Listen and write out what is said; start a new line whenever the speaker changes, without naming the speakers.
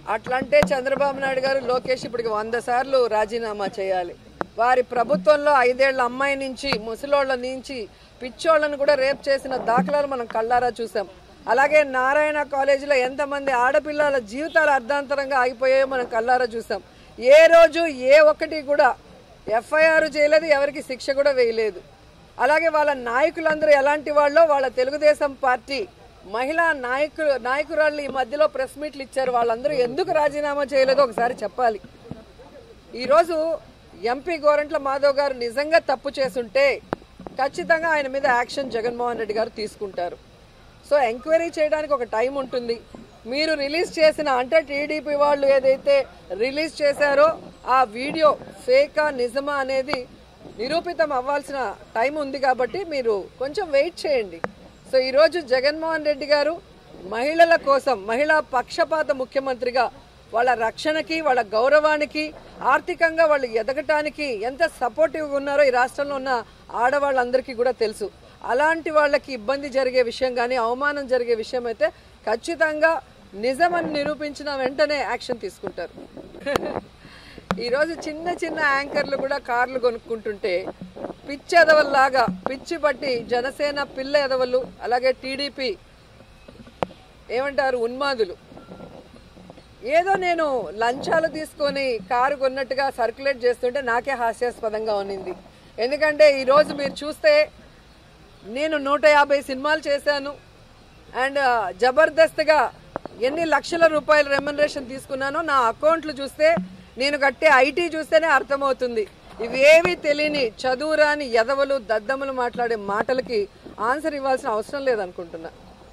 అట్లంటే చంద్రబాబు నాయుడు గారు లోకేష్ ఇప్పటికి వంద సార్లు రాజీనామా చేయాలి వారి ప్రభుత్వంలో ఐదేళ్ల అమ్మాయి నుంచి ముసలోళ్ళ నుంచి పిచ్చోళ్ళను కూడా రేప్ చేసిన దాఖలాలు మనం కళ్ళారా చూసాం అలాగే నారాయణ కాలేజీలో ఎంతమంది ఆడపిల్లల జీవితాలు అర్ధాంతరంగా ఆగిపోయాయో మనం కళ్ళారా చూసాం ఏ రోజు ఏ ఒక్కటి కూడా ఎఫ్ఐఆర్ చేయలేదు ఎవరికి శిక్ష కూడా వేయలేదు అలాగే వాళ్ళ నాయకులందరూ ఎలాంటి వాళ్ళో వాళ్ళ తెలుగుదేశం పార్టీ మహిళా నాయకు నాయకురాళ్ళు ఈ మధ్యలో ప్రెస్ మీట్లు ఇచ్చారు వాళ్ళందరూ ఎందుకు రాజీనామా చేయలేదో ఒకసారి చెప్పాలి ఈరోజు ఎంపీ గోరంట్ల మాధవ్ గారు నిజంగా తప్పు చేసుంటే ఖచ్చితంగా ఆయన మీద యాక్షన్ జగన్మోహన్ రెడ్డి గారు తీసుకుంటారు సో ఎంక్వైరీ చేయడానికి ఒక టైం ఉంటుంది మీరు రిలీజ్ చేసిన అంటే టీడీపీ వాళ్ళు ఏదైతే రిలీజ్ చేశారో ఆ వీడియో ఫేకా నిజమా అనేది నిరూపితం అవ్వాల్సిన టైం ఉంది కాబట్టి మీరు కొంచెం వెయిట్ చేయండి సో ఈరోజు జగన్మోహన్ రెడ్డి గారు మహిళల కోసం మహిళా పక్షపాత ముఖ్యమంత్రిగా వాళ్ళ రక్షణకి వాళ్ళ గౌరవానికి ఆర్థికంగా వాళ్ళు ఎదగటానికి ఎంత సపోర్టివ్గా ఉన్నారో ఈ రాష్ట్రంలో ఉన్న ఆడవాళ్ళందరికీ కూడా తెలుసు అలాంటి వాళ్ళకి ఇబ్బంది జరిగే విషయం కానీ అవమానం జరిగే విషయం అయితే ఖచ్చితంగా నిజమని నిరూపించిన వెంటనే యాక్షన్ తీసుకుంటారు ఈరోజు చిన్న చిన్న యాంకర్లు కూడా కార్లు కొనుక్కుంటుంటే పిచ్చి ఎదవల్లాగా పిచ్చి పట్టి జనసేన పిల్ల ఎదవలు అలాగే టీడీపీ ఏమంటారు ఉన్మాదులు ఏదో నేను లంచాలు తీసుకొని కారు కొన్నట్టుగా సర్క్యులేట్ చేస్తుంటే నాకే హాస్యాస్పదంగా ఉన్నింది ఎందుకంటే ఈరోజు మీరు చూస్తే నేను నూట యాభై సినిమాలు చేశాను అండ్ జబర్దస్త్గా ఎన్ని లక్షల రూపాయల రెమ్యునరేషన్ తీసుకున్నానో నా అకౌంట్లు చూస్తే నేను కట్టే ఐటీ చూస్తేనే అర్థమవుతుంది ఇవేవి తెలియని చదువురాని ఎదవలు దద్దములు మాట్లాడే మాటలకి ఆన్సర్ ఇవ్వాల్సిన అవసరం లేదనుకుంటున్నా